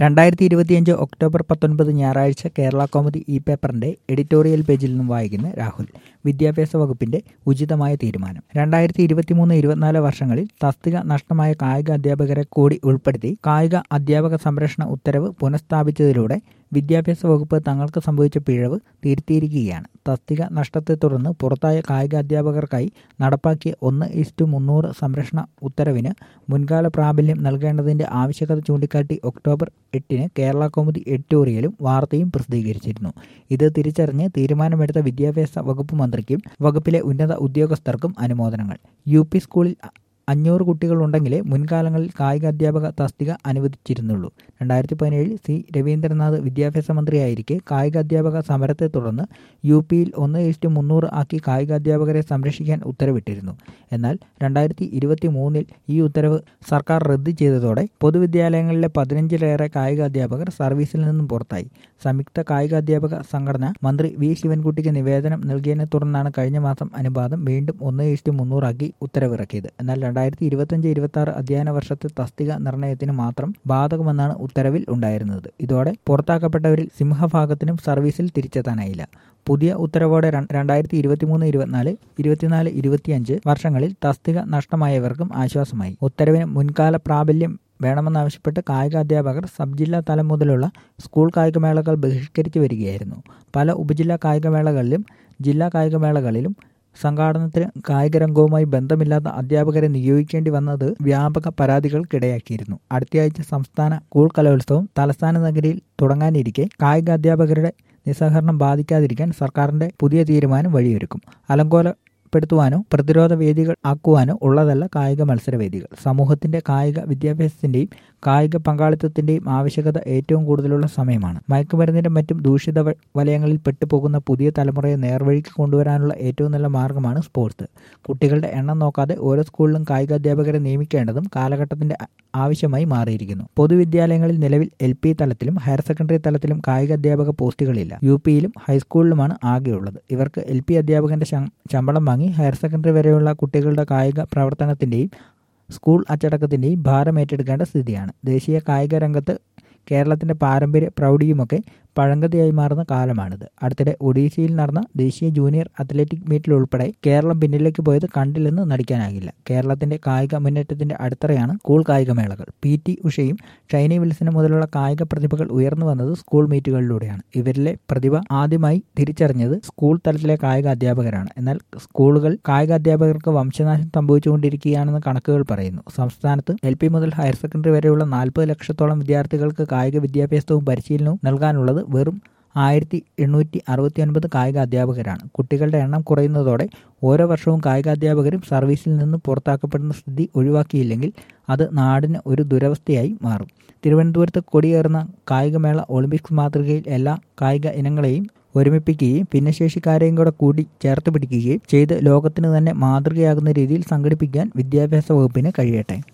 രണ്ടായിരത്തി ഇരുപത്തിയഞ്ച് ഒക്ടോബർ പത്തൊൻപത് ഞായറാഴ്ച കേരള കോമഡി ഇ പേപ്പറിന്റെ എഡിറ്റോറിയൽ പേജിൽ നിന്നും വായിക്കുന്ന രാഹുൽ വിദ്യാഭ്യാസ വകുപ്പിന്റെ ഉചിതമായ തീരുമാനം രണ്ടായിരത്തി ഇരുപത്തിമൂന്ന് ഇരുപത്തിനാല് വർഷങ്ങളിൽ തസ്തിക നഷ്ടമായ കായിക അധ്യാപകരെ കൂടി ഉൾപ്പെടുത്തി കായിക അധ്യാപക സംരക്ഷണ ഉത്തരവ് പുനഃസ്ഥാപിച്ചതിലൂടെ വിദ്യാഭ്യാസ വകുപ്പ് തങ്ങൾക്ക് സംഭവിച്ച പിഴവ് തിരുത്തിയിരിക്കുകയാണ് തസ്തിക നഷ്ടത്തെ തുടർന്ന് പുറത്തായ കായിക അധ്യാപകർക്കായി നടപ്പാക്കിയ ഒന്ന് ഇസ്റ്റു മുന്നൂറ് സംരക്ഷണ ഉത്തരവിന് മുൻകാല പ്രാബല്യം നൽകേണ്ടതിന്റെ ആവശ്യകത ചൂണ്ടിക്കാട്ടി ഒക്ടോബർ എട്ടിന് കേരള കൗമുദി എഡിറ്റോറിയലും വാർത്തയും പ്രസിദ്ധീകരിച്ചിരുന്നു ഇത് തിരിച്ചറിഞ്ഞ് തീരുമാനമെടുത്ത വിദ്യാഭ്യാസ വകുപ്പ് മന്ത്രിക്കും വകുപ്പിലെ ഉന്നത ഉദ്യോഗസ്ഥർക്കും അനുമോദനങ്ങൾ യു പി സ്കൂളിൽ അഞ്ഞൂറ് കുട്ടികളുണ്ടെങ്കിലേ മുൻകാലങ്ങളിൽ കായിക അധ്യാപക തസ്തിക അനുവദിച്ചിരുന്നുള്ളൂ രണ്ടായിരത്തി പതിനേഴിൽ സി രവീന്ദ്രനാഥ് വിദ്യാഭ്യാസ മന്ത്രിയായിരിക്കെ കായിക അധ്യാപക സമരത്തെ തുടർന്ന് യു പിയിൽ ഒന്ന് ഇഷ്ടു മുന്നൂറ് ആക്കി കായിക അധ്യാപകരെ സംരക്ഷിക്കാൻ ഉത്തരവിട്ടിരുന്നു എന്നാൽ രണ്ടായിരത്തി ഇരുപത്തി മൂന്നിൽ ഈ ഉത്തരവ് സർക്കാർ റദ്ദ് ചെയ്തതോടെ പൊതുവിദ്യാലയങ്ങളിലെ പതിനഞ്ചിലേറെ കായിക അധ്യാപകർ സർവീസിൽ നിന്നും പുറത്തായി സംയുക്ത കായിക അധ്യാപക സംഘടന മന്ത്രി വി ശിവൻകുട്ടിക്ക് നിവേദനം നൽകിയതിനെ തുടർന്നാണ് കഴിഞ്ഞ മാസം അനുപാതം വീണ്ടും ഒന്ന് ഇഷ്ടു മുന്നൂറാക്കി ഉത്തരവിറക്കിയത് എന്നാൽ രണ്ടായിരത്തി ഇരുപത്തിയഞ്ച് ഇരുപത്തി ആറ് അധ്യയന വർഷത്തെ തസ്തിക നിർണയത്തിന് മാത്രം ബാധകമെന്നാണ് ഉത്തരവിൽ ഉണ്ടായിരുന്നത് ഇതോടെ പുറത്താക്കപ്പെട്ടവരിൽ സിംഹഭാഗത്തിനും സർവീസിൽ തിരിച്ചെത്താനായില്ല പുതിയ ഉത്തരവോടെ രണ്ടായിരത്തി ഇരുപത്തിമൂന്ന് ഇരുപത്തിനാല് ഇരുപത്തിനാല് ഇരുപത്തിയഞ്ച് വർഷങ്ങളിൽ തസ്തിക നഷ്ടമായവർക്കും ആശ്വാസമായി ഉത്തരവിന് മുൻകാല പ്രാബല്യം വേണമെന്നാവശ്യപ്പെട്ട് കായിക അധ്യാപകർ സബ് ജില്ലാ തലം മുതലുള്ള സ്കൂൾ കായികമേളകൾ ബഹിഷ്കരിച്ചു വരികയായിരുന്നു പല ഉപജില്ലാ കായികമേളകളിലും ജില്ലാ കായികമേളകളിലും സംഘാടനത്തിന് കായിക രംഗവുമായി ബന്ധമില്ലാത്ത അധ്യാപകരെ നിയോഗിക്കേണ്ടി വന്നത് വ്യാപക പരാതികൾക്കിടയാക്കിയിരുന്നു അടുത്തയാഴ്ച സംസ്ഥാന സ്കൂൾ കലോത്സവം തലസ്ഥാന നഗരിയിൽ തുടങ്ങാനിരിക്കെ കായിക അധ്യാപകരുടെ നിസ്സഹകരണം ബാധിക്കാതിരിക്കാൻ സർക്കാരിന്റെ പുതിയ തീരുമാനം വഴിയൊരുക്കും അലങ്കോല പ്പെടുത്തുവാനോ പ്രതിരോധ വേദികൾ ആക്കുവാനോ ഉള്ളതല്ല കായിക മത്സരവേദികൾ സമൂഹത്തിന്റെ കായിക വിദ്യാഭ്യാസത്തിന്റെയും കായിക പങ്കാളിത്തത്തിന്റെയും ആവശ്യകത ഏറ്റവും കൂടുതലുള്ള സമയമാണ് മയക്കുമരുന്നിന്റെ മറ്റും ദൂഷിത വലയങ്ങളിൽ പെട്ടുപോകുന്ന പുതിയ തലമുറയെ നേർവഴിക്ക് കൊണ്ടുവരാനുള്ള ഏറ്റവും നല്ല മാർഗമാണ് സ്പോർട്സ് കുട്ടികളുടെ എണ്ണം നോക്കാതെ ഓരോ സ്കൂളിലും കായിക അധ്യാപകരെ നിയമിക്കേണ്ടതും കാലഘട്ടത്തിന്റെ ആവശ്യമായി മാറിയിരിക്കുന്നു പൊതുവിദ്യാലയങ്ങളിൽ നിലവിൽ എൽ പി തലത്തിലും ഹയർ സെക്കൻഡറി തലത്തിലും കായിക അധ്യാപക പോസ്റ്റുകളില്ല യു പിയിലും ഹൈസ്കൂളിലുമാണ് ആകെയുള്ളത് ഇവർക്ക് എൽ പി അധ്യാപകന്റെ ശമ്പളം വാങ്ങി ഹയർ സെക്കൻഡറി വരെയുള്ള കുട്ടികളുടെ കായിക പ്രവർത്തനത്തിന്റെയും സ്കൂൾ അച്ചടക്കത്തിന്റെയും ഭാരം ഏറ്റെടുക്കേണ്ട സ്ഥിതിയാണ് ദേശീയ കായിക രംഗത്ത് കേരളത്തിന്റെ പാരമ്പര്യ പ്രൗഢിയുമൊക്കെ പഴങ്കതിയായി മാറുന്ന കാലമാണിത് അടുത്തിടെ ഒഡീഷയിൽ നടന്ന ദേശീയ ജൂനിയർ അത്ലറ്റിക് മീറ്റിൽ ഉൾപ്പെടെ കേരളം പിന്നിലേക്ക് പോയത് കണ്ടില്ലെന്ന് നടിക്കാനാകില്ല കേരളത്തിന്റെ കായിക മുന്നേറ്റത്തിന്റെ അടിത്തറയാണ് സ്കൂൾ കായികമേളകൾ പി ടി ഉഷയും ഷൈനി വിൽസനും മുതലുള്ള കായിക പ്രതിഭകൾ ഉയർന്നു വന്നത് സ്കൂൾ മീറ്റുകളിലൂടെയാണ് ഇവരിലെ പ്രതിഭ ആദ്യമായി തിരിച്ചറിഞ്ഞത് സ്കൂൾ തലത്തിലെ കായിക അധ്യാപകരാണ് എന്നാൽ സ്കൂളുകൾ കായിക അധ്യാപകർക്ക് വംശനാശം സംഭവിച്ചുകൊണ്ടിരിക്കുകയാണെന്ന് കണക്കുകൾ പറയുന്നു സംസ്ഥാനത്ത് എൽ പി മുതൽ ഹയർ സെക്കൻഡറി വരെയുള്ള നാൽപ്പത് ലക്ഷത്തോളം വിദ്യാർത്ഥികൾക്ക് കായിക വിദ്യാഭ്യാസവും പരിശീലനവും നൽകാനുള്ളത് വെറും ആയിരത്തി എണ്ണൂറ്റി അറുപത്തി ഒൻപത് കായിക അധ്യാപകരാണ് കുട്ടികളുടെ എണ്ണം കുറയുന്നതോടെ ഓരോ വർഷവും കായികാധ്യാപകരും സർവീസിൽ നിന്ന് പുറത്താക്കപ്പെടുന്ന സ്ഥിതി ഒഴിവാക്കിയില്ലെങ്കിൽ അത് നാടിന് ഒരു ദുരവസ്ഥയായി മാറും തിരുവനന്തപുരത്ത് കൊടിയേറുന്ന കായികമേള ഒളിമ്പിക്സ് മാതൃകയിൽ എല്ലാ കായിക ഇനങ്ങളെയും ഒരുമിപ്പിക്കുകയും ഭിന്നശേഷിക്കാരെയും കൂടെ കൂടി ചേർത്ത് പിടിക്കുകയും ചെയ്ത് ലോകത്തിന് തന്നെ മാതൃകയാകുന്ന രീതിയിൽ സംഘടിപ്പിക്കാൻ വിദ്യാഭ്യാസ വകുപ്പിന് കഴിയട്ടെ